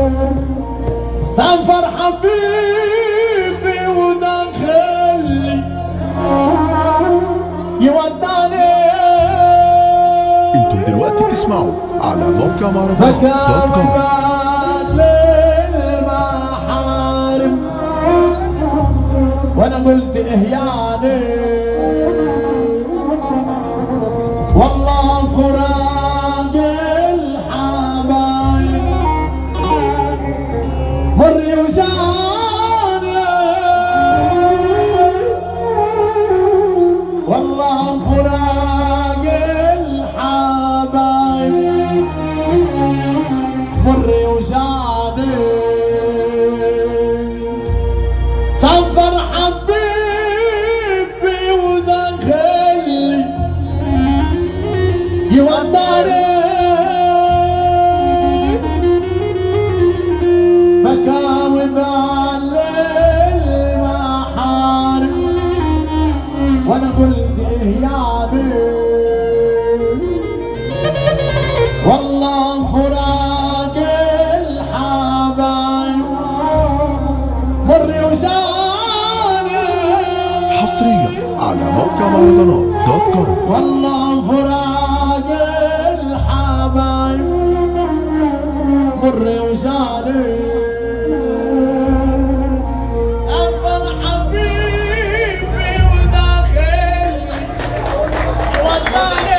سافر حبيبي ودخلي يودعني انتم دلوقتي بتسمعوا على موقع مهرجانات دوت كوم فكان للمحارم وانا قلت ايه يعني والله فراق الحبايب مر وجاني والله فراق الحبايب مر وجاني سافر حبيبي ودخلي يوداني مكاوي المحارم وانا قلت ايه يعني والله فراق الحبايب مر وجاني حصريا على موقع مهرجانات دوت كوم والله فراق الحبايب مر وجاني أفر حبيبي وداخل وداني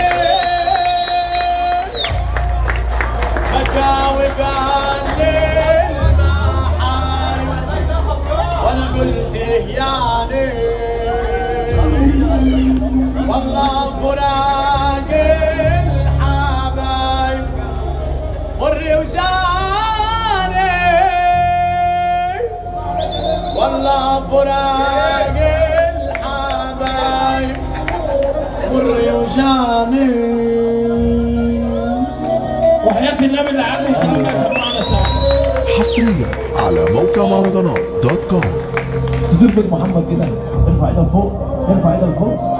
أجاوب عن المحارم وأنا قلت إيه يعني والله فراق الحبايب مر وجاني والله فراق الحبايب مر وجاني وحياة النبي اللي عامل خلونا يسمعنا سوا حصريا على موقع مهرجانات دوت كوم تزور بيت محمد كده ارفع ايدك فوق ارفع ايدك فوق